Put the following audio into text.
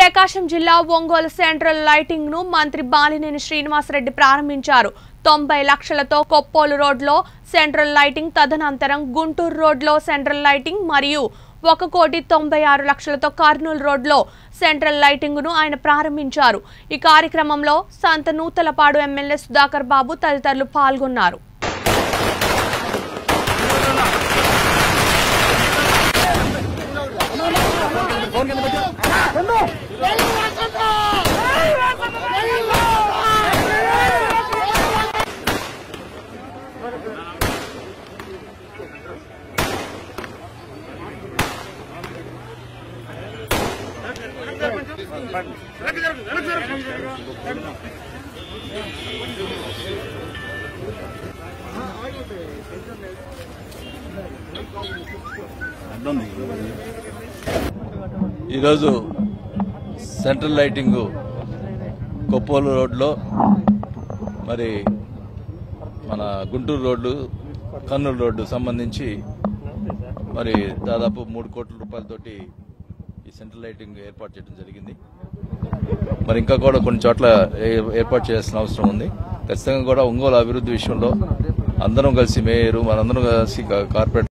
ప్రకాశం జిల్లా Ongole central lighting ను మంత్రి బాలినేని శ్రీనివాసరెడ్డి ప్రారంభించారు తొంభై లక్షలతో కొప్పోలు రోడ్లో సెంట్రల్ లైటింగ్ తదనంతరం గుంటూరు రోడ్లో సెంట్రల్ లైటింగ్ మరియు ఒక కోటి తొంభై ఆరు లక్షలతో కర్నూలు రోడ్లో సెంట్రల్ లైటింగ్ ను ఆయన ప్రారంభించారు ఈ కార్యక్రమంలో సంత నూతలపాడు ఎమ్మెల్యే సుధాకర్ బాబు తదితరులు పాల్గొన్నారు ఈరోజు సెంట్రల్ లైటింగ్ కొప్పోలు రోడ్లో మరి మన గుంటూరు రోడ్డు కర్నూలు రోడ్డు సంబంధించి మరి దాదాపు మూడు కోట్ల రూపాయలతోటి ఈ సెంట్రల్ లైటింగ్ ఏర్పాటు చేయడం జరిగింది మరి ఇంకా కూడా కొన్ని చోట్ల ఏ- ఏర్పాటు చేయాల్సిన అవసరం ఉంది ఖచ్చితంగా కూడా ఒంగోలు అభివృద్ధి విషయంలో అందరం కలిసి మేయరు మనందరం కలిసి కా- కార్పొరేట్